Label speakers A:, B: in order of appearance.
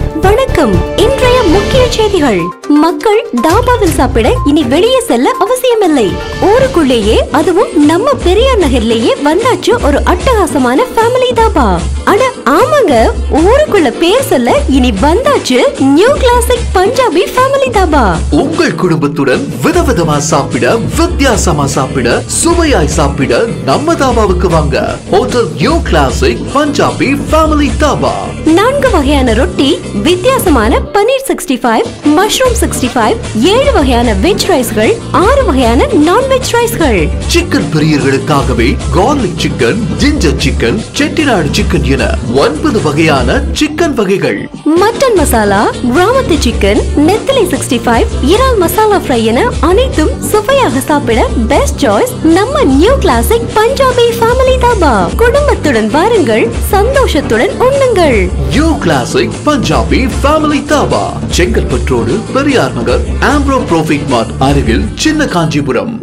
A: வணக்கம் இன்றைய முக்கிய செய்திகள் மக்கள் தாபாவில் சாப்பிட இனி வெளியே செல்ல அவசியமில்லை ஊருக்குள்ளேயே அதுவும் நம்ம பெரியார் நகர்லேயே வந்தாச்சு ஒரு அட்டகாசமான ஃபேமிலி தாபா அட ஆமாங்க ஊருக்குள்ள பேர் சொல்ல இனி வந்தாச்சு new classic Punjabi family dhaba
B: உங்கள் குடும்பத்துடன் விதவிதமா சாப்பிட வித்தியாசமா சாப்பிட சுவையாய் சாப்பிட நம்ம தாபாவுக்கு வாங்க hotel new classic Punjabi family dhaba
A: நான்கு வகையான ரொட்டி வித்தியாசமான paneer sixty five mushroom sixty five ஏழு வகையான வெஜ் ரைஸ்கள் ஆறு வகையான நான்வெஜ் ரைஸ்கள்
B: சிக்கன் பிரியர்களுக்காகவே garlic chicken ginger chicken Chettinad chicken என ஒன்பது வகையான சிக்கன் வகைகள்
A: மட்டன் மசாலா கிராமத்து சிக்கன் நெத்திலி சிக்ஸ்டி ஃபைவ் இறால் மசாலா ஃப்ரை என அனைத்தும் சுவையாக சாப்பிட பெஸ்ட் சாய்ஸ் நம்ம new classic Punjabi family dhaba குடும்பத்துடன் வாருங்கள் சந்தோஷத்துடன் உண்ணுங்கள்
B: new classic Punjabi family dhaba செங்கல்பற்றோடு பெரியார் நகர் ஆம்ப்ரோ ப்ரோஃபிட் மார்ட் அருகில் சின்ன காஞ்சிபுரம்